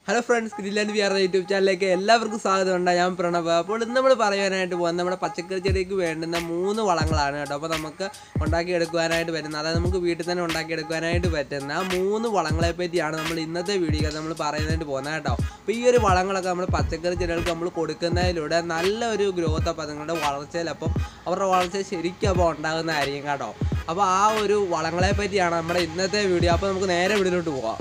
hello friends ഗ്രില്ലാൻഡ് V R YouTube ചാനലിലേക്ക് എല്ലാവർക്കും സ്വാഗതം ഉണ്ട് ഞാൻ പ്രണവ് അപ്പോൾ ഇന്ന് നമ്മൾ പറയാനായിട്ട് പോകുന്നത് നമ്മുടെ പച്ചക്കറി ചെടിക്ക് വേണ്ടുന്ന മൂന്ന് വളങ്ങളാണ് കേട്ടോ അപ്പോൾ നമുക്ക് ഉണ്ടാക്കിയെടുക്കുവാനായിട്ട് പറ്റുന്ന അതായത് നമുക്ക് വീട്ടിൽ തന്നെ ഉണ്ടാക്കിയെടുക്കുവാനായിട്ട് പറ്റുന്ന ആ മൂന്ന് വളങ്ങളെ പറ്റിയാണ് നമ്മൾ ഇന്നത്തെ വീഡിയോ നമ്മൾ പറയാനായിട്ട് പോകുന്നത് കേട്ടോ അപ്പോൾ ഈ ഒരു വളങ്ങളൊക്കെ നമ്മൾ പച്ചക്കറി ചെടികൾക്ക് നമ്മൾ കൊടുക്കുന്നതിലൂടെ നല്ലൊരു ഗ്രോത്ത് അപ്പോൾ അതുങ്ങളുടെ വളർച്ചയിൽ അപ്പം അവരുടെ വളർച്ച ശരിക്കും അപ്പോൾ ഉണ്ടാകുന്നതായിരിക്കും കേട്ടോ അപ്പോൾ ആ ഒരു വളങ്ങളെ പറ്റിയാണ് നമ്മുടെ ഇന്നത്തെ വീഡിയോ അപ്പോൾ നമുക്ക് നേരെ വീഡിയോയിലോട്ട് പോകാം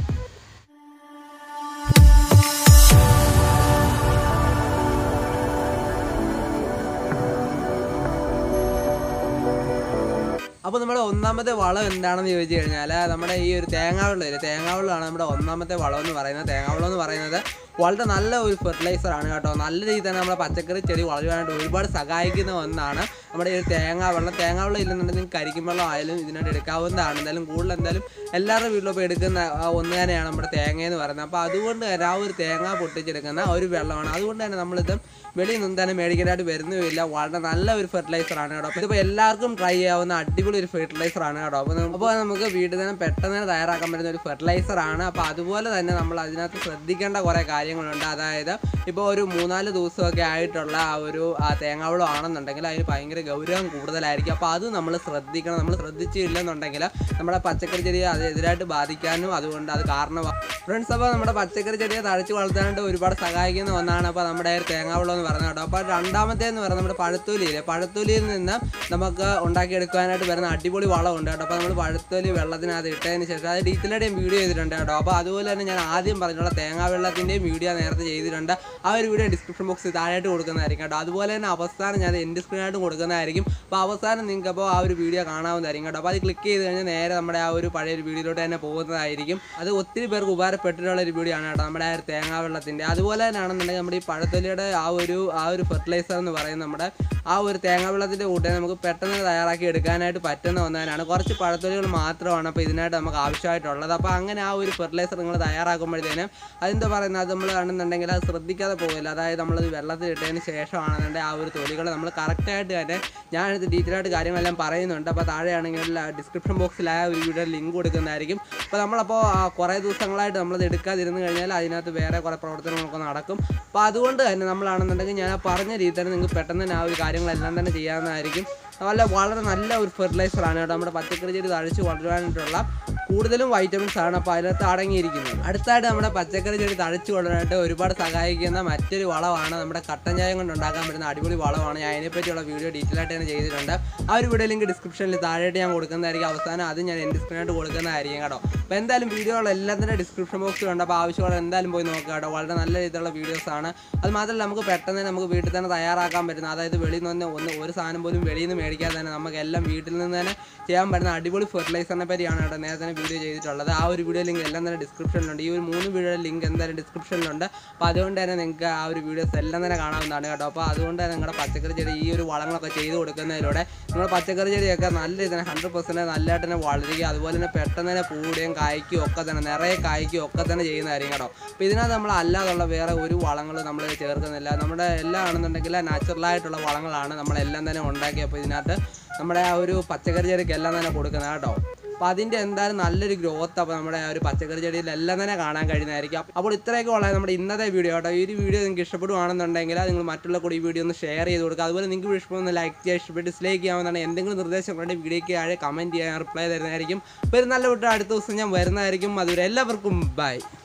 അപ്പോൾ നമ്മുടെ ഒന്നാമത്തെ വളം എന്താണെന്ന് ചോദിച്ചു കഴിഞ്ഞാൽ നമ്മുടെ ഈ ഒരു തേങ്ങാവെള്ളം ഇല്ലേ തേങ്ങാവെള്ളമാണ് നമ്മുടെ ഒന്നാമത്തെ വളം എന്ന് പറയുന്നത് തേങ്ങാവെള്ളം എന്ന് പറയുന്നത് വളരെ നല്ല ഒരു ഫെർട്ടിലൈസർ ആണ് കേട്ടോ നല്ല രീതിയിൽ തന്നെ നമ്മുടെ പച്ചക്കറി ചെടി വളരുവാനായിട്ട് ഒരുപാട് സഹായിക്കുന്ന ഒന്നാണ് നമ്മുടെ ഈ ഒരു തേങ്ങാവെള്ളം തേങ്ങാവെള്ളം ഇല്ലെന്നുണ്ടെങ്കിൽ നിങ്ങൾക്ക് കരിക്കും വെള്ളം ആയാലും ഇതിനായിട്ട് എടുക്കാവുന്നതാണ് എന്തായാലും കൂടുതൽ എന്തായാലും എല്ലാവരുടെ വീട്ടിലും ഇപ്പോൾ എടുക്കുന്ന ആ ഒന്ന് തന്നെയാണ് നമ്മുടെ തേങ്ങ എന്ന് പറയുന്നത് അപ്പോൾ അതുകൊണ്ട് തന്നെ ആ ഒരു തേങ്ങ പൊട്ടിച്ചെടുക്കുന്ന ഒരു വെള്ളമാണ് അതുകൊണ്ട് തന്നെ നമ്മളിത് വെളിയിൽ നിന്ന് തന്നെ മേടിക്കാനായിട്ട് വരുന്നുമില്ല വളരെ നല്ല ഒരു ഫെർട്ടിലൈസർ ആണ് കേട്ടോ അപ്പോൾ ഇതിപ്പോൾ എല്ലാവർക്കും ട്രൈ ചെയ്യാവുന്ന അടിപൊളി ഒരു ഫെർട്ടിലൈസർ ആണ് കേട്ടോ അപ്പോൾ നമുക്ക് അപ്പോൾ നമുക്ക് വീട്ടിൽ തന്നെ പെട്ടെന്ന് തന്നെ തയ്യാറാക്കാൻ പറ്റുന്ന ഒരു ഫെർട്ടിലൈസർ ആണ് അപ്പോൾ അതുപോലെ തന്നെ നമ്മൾ അതിനകത്ത് ശ്രദ്ധിക്കേണ്ട കുറേ കാര്യങ്ങളുണ്ട് അതായത് ഇപ്പോൾ ഒരു മൂന്നാല് ദിവസമൊക്കെ ആയിട്ടുള്ള ആ ഒരു ആ തേങ്ങാവളം ആണെന്നുണ്ടെങ്കിൽ അതിന് ഭയങ്കര ഗൗരവം കൂടുതലായിരിക്കും അപ്പോൾ അത് നമ്മൾ ശ്രദ്ധിക്കണം നമ്മൾ ശ്രദ്ധിച്ചില്ലെന്നുണ്ടെങ്കിൽ നമ്മുടെ പച്ചക്കറി ചെടിയെ അത് എതിരായിട്ട് ബാധിക്കാനും അതുകൊണ്ട് അത് കാരണമാണ് ഫ്രണ്ട്സ് അപ്പോൾ നമ്മുടെ പച്ചക്കറി ചെടിയെ തഴച്ച് വളർത്താനായിട്ട് ഒരുപാട് സഹായിക്കുന്ന ഒന്നാണ് അപ്പോൾ നമ്മുടെ ഒരു തേങ്ങാവളം എന്ന് പറയുന്നത് കേട്ടോ അപ്പോൾ രണ്ടാമത്തെ എന്ന് പറയുന്നത് നമ്മുടെ പഴത്തൊലിയിലെ പഴത്തൊലിയിൽ നിന്ന് നമുക്ക് ഉണ്ടാക്കിയെടുക്കാനായിട്ട് വരുന്ന അടിപൊളി വളമുണ്ട് കേട്ടോ അപ്പോൾ നമ്മൾ പഴത്തൊലി വെള്ളത്തിനകത്ത് ഇട്ടതിന് ശേഷം അത് ഡീറ്റെയിലായിട്ട് ഞാൻ വീഡിയോ ചെയ്തിട്ടുണ്ട് കേട്ടോ അപ്പോൾ അതുപോലെ തന്നെ ഞാൻ ആദ്യം പറഞ്ഞുള്ള തേങ്ങാ വെള്ളത്തിൻ്റെയും വീഡിയോ നേരത്തെ ചെയ്തിട്ടുണ്ട് ആ ഒരു വീഡിയോ ഡിസ്ക്രിപ്ഷൻ ബോക്സിൽ താഴെയായിട്ട് കൊടുക്കുന്നതായിരിക്കും കേട്ടോ അതുപോലെ തന്നെ അവസാനം ഞാൻ എൻ്റെ സ്ക്രീനായിട്ട് കൊടുക്കുന്നതായിരിക്കും അപ്പോൾ അവസാനം നിങ്ങൾക്ക് അപ്പോൾ ആ ഒരു വീഡിയോ കാണാവുന്നതായിരിക്കും കേട്ടോ അപ്പോൾ അത് ക്ലിക്ക് ചെയ്ത് കഴിഞ്ഞാൽ നേരെ നമ്മുടെ ആ ഒരു പഴയ ഒരു വീഡിയോയിലോട്ട് തന്നെ പോകുന്നതായിരിക്കും അത് ഒത്തിരി പേർക്ക് ഉപകാരപ്പെട്ടിട്ടുള്ള ഒരു വീഡിയോ ആണ് കേട്ടോ നമ്മുടെ ആ ഒരു തേങ്ങാ വെള്ളത്തിൻ്റെ അതുപോലെ തന്നെ ആണെന്നുണ്ടെങ്കിൽ നമ്മുടെ ഈ പഴത്തൊലിയുടെ ആ ഒരു ആ ഒരു ഫെർട്ടിലൈസർ എന്ന് പറയുന്നത് നമ്മുടെ ആ ഒരു തേങ്ങാ വെള്ളത്തിൻ്റെ കൂടെ നമുക്ക് പെട്ടെന്ന് തയ്യാറാക്കി എടുക്കാനായിട്ട് പറ്റുന്ന ഒന്നാണ് കുറച്ച് പഴത്തൊലികൾ മാത്രമാണ് അപ്പോൾ ഇതിനായിട്ട് നമുക്ക് ആവശ്യമായിട്ടുള്ളത് അപ്പോൾ അങ്ങനെ ആ ഒരു ഫെർട്ടിലൈസർ നിങ്ങൾ തയ്യാറാക്കുമ്പോഴത്തേനും അതെന്താ പറയുന്നത് അത് നമ്മൾ കാണുന്നുണ്ടെങ്കിൽ അത് ശ്രദ്ധിക്കാതെ പോകില്ല അതായത് നമ്മളത് വെള്ളത്തിൽ ഇട്ടതിന് ശേഷമാണെന്നുണ്ടെങ്കിൽ ആ ഒരു തൊലികൾ നമ്മൾ കറക്റ്റായിട്ട് തന്നെ ഞാനിത് ഡീറ്റെയിൽ ആയിട്ട് കാര്യങ്ങളെല്ലാം പറയുന്നുണ്ട് അപ്പോൾ താഴെയാണെങ്കിൽ ഡിസ്ക്രിപ്ഷൻ ബോക്സിൽ ആ ഒരു വീഡിയോ ലിങ്ക് കൊടുക്കുന്നതായിരിക്കും അപ്പോൾ നമ്മളപ്പോൾ ആ കുറേ ദിവസങ്ങളായിട്ട് നമ്മളത് എടുക്കാതിരുന്ന് കഴിഞ്ഞാൽ അതിനകത്ത് വേറെ കുറേ പ്രവർത്തനങ്ങളൊക്കെ നടക്കും അപ്പോൾ അതുകൊണ്ട് തന്നെ നമ്മളാണെന്നുണ്ടെങ്കിൽ ഞാൻ ആ പറഞ്ഞ രീതിയിൽ തന്നെ നിങ്ങൾക്ക് പെട്ടെന്ന് തന്നെ ആ ഒരു കാര്യങ്ങളെല്ലാം തന്നെ ചെയ്യാവുന്നതായിരിക്കും നല്ല വളരെ നല്ല ഒരു ഫെർട്ടിലൈസർ ആണ് കേട്ടോ നമ്മുടെ പച്ചക്കറി ചെടി തഴച്ച് വളരാനായിട്ടുള്ള കൂടുതലും വൈറ്റമിൻസ് ആണ് അപ്പോൾ അതിനകത്ത് അടങ്ങിയിരിക്കുന്നത് അടുത്തായിട്ട് നമ്മുടെ പച്ചക്കറി ചെടി തഴച്ച് വളരാനായിട്ട് ഒരുപാട് സഹായിക്കുന്ന മറ്റൊരു വളമാണ് നമ്മുടെ കട്ടൻ ചായം കൊണ്ട് ഉണ്ടാക്കാൻ പറ്റുന്ന അടിപൊളി വളമാണ് ഞാൻ അതിനെപ്പറ്റിയുള്ള വീഡിയോ ഡീറ്റെയിൽ ആയിട്ട് തന്നെ ചെയ്തിട്ടുണ്ട് ആ ഒരു വീഡിയോ ലിങ്ക് ഡിസ്ക്രിപ്ഷനിൽ താഴെയായിട്ട് ഞാൻ കൊടുക്കുന്നതായിരിക്കും അവസാനം അത് ഞാൻ എൻ്റെ സ്ക്രീനായിട്ട് കൊടുക്കുന്നതായിരിക്കും കേട്ടോ അപ്പോൾ എന്തായാലും വീഡിയോകളെല്ലാം തന്നെ ഡിസ്ക്രിപ്ഷൻ ബോക്സിൽ ഉണ്ട് അപ്പോൾ ആവശ്യമുള്ള എന്തായാലും പോയി നോക്കുക കേട്ടോ വളരെ നല്ല രീതിയിലുള്ള വീഡിയോസ് ആണ് അത് മാത്രമല്ല നമുക്ക് പെട്ടെന്ന് തന്നെ നമുക്ക് വീട്ടിൽ തന്നെ തയ്യാറാക്കാൻ പറ്റുന്ന അതായത് വെളിയിൽ നിന്ന് ഒന്ന് ഒരു സാധനം പോലും വെളിയിൽ നിന്ന് മേടിക്കാതെ തന്നെ നമുക്ക് എല്ലാം വീട്ടിൽ നിന്ന് തന്നെ ചെയ്യാൻ പറ്റുന്ന അടിപൊളി ഫെർട്ടിലൈസറിനെ പറ്റിയാണ് കേട്ടോ നേരത്തെ തന്നെ വീഡിയോ ചെയ്തിട്ടുള്ളത് ആ ഒരു വീഡിയോ ലിങ്ക് എല്ലാം തന്നെ ഡിസ്ക്രിപ്ഷനിലുണ്ട് ഈ ഒരു മൂന്ന് വീഡിയോ ലിങ്ക് എന്തായാലും ഡിസ്ക്രിപ്ഷനിലുണ്ട് അപ്പോൾ അതുകൊണ്ട് തന്നെ നിങ്ങൾക്ക് ആ ഒരു വീഡിയോസ് എല്ലാം തന്നെ കാണാവുന്നതാണ് കേട്ടോ അപ്പോൾ അതുകൊണ്ട് തന്നെ നിങ്ങളുടെ പച്ചക്കറി ചെടി ഈ ഒരു വളങ്ങളൊക്കെ ചെയ്ത് കൊടുക്കുന്നതിലൂടെ നിങ്ങളുടെ പച്ചക്കറി ചെടിയൊക്കെ നല്ല രീതിയിൽ തന്നെ ഹൺഡ്രഡ് പെർസെൻറ്റ് നല്ലതായിട്ട് തന്നെ വളരുകയും അതുപോലെ തന്നെ പെട്ടെന്ന് തന്നെ പൂടുകയും കായ്ക്കുകയും ഒക്കെ തന്നെ നിറയെ കായ്ക്കുകയും ഒക്കെ തന്നെ ചെയ്യുന്നതായിരിക്കും കേട്ടോ അപ്പോൾ ഇതിനകത്ത് നമ്മൾ അല്ലാതുള്ള വേറെ ഒരു വളങ്ങൾ നമ്മൾ ചേർക്കുന്നില്ല നമ്മുടെ എല്ലാം ആണെന്നുണ്ടെങ്കിൽ നാച്ചുറലായിട്ടുള്ള വളങ്ങളാണ് നമ്മളെല്ലാം തന്നെ ഉണ്ടാക്കി അപ്പോൾ ഇതിനകത്ത് നമ്മുടെ ആ ഒരു പച്ചക്കറി ചെടിക്ക് എല്ലാം തന്നെ കൊടുക്കുന്നത് കേട്ടോ അപ്പോൾ അതിൻ്റെ എന്തായാലും നല്ലൊരു ഗ്രോത്ത് അപ്പോൾ നമ്മുടെ ആ ഒരു പച്ചക്കറി ചെടിയിൽ എല്ലാം തന്നെ കാണാൻ കഴിയുന്നതായിരിക്കും അപ്പോൾ ഇത്രയൊക്കെ ഉള്ള നമ്മുടെ ഇന്നത്തെ വീഡിയോ കേട്ടോ ഈ ഒരു വീഡിയോ നിങ്ങൾക്ക് ഇഷ്ടപ്പെടുവാണെന്നുണ്ടെങ്കിൽ നിങ്ങൾ മറ്റുള്ള കൂടി ഈ വീഡിയോ ഒന്ന് ഷെയർ ചെയ്ത് കൊടുക്കുക അതുപോലെ നിങ്ങൾക്ക് ഇഷ്ടപ്പെടുന്ന ലൈക്ക് ചെയ്യുക ഇഷ്ടപ്പെട്ട് ഡിസ്ലൈക്ക് ചെയ്യാവുന്നതാണ് എന്തെങ്കിലും നിർദ്ദേശങ്ങളുണ്ടെങ്കിൽ വീഡിയോയ്ക്ക് താഴെ കമൻറ്റ് ചെയ്യാൻ റിപ്ലൈ തരുന്നതായിരിക്കും അപ്പോൾ ഒരു നല്ല വിട്ട് അടുത്ത ദിവസം ഞാൻ വരുന്നതായിരിക്കും അതുവരെ എല്ലാവർക്കും ബൈ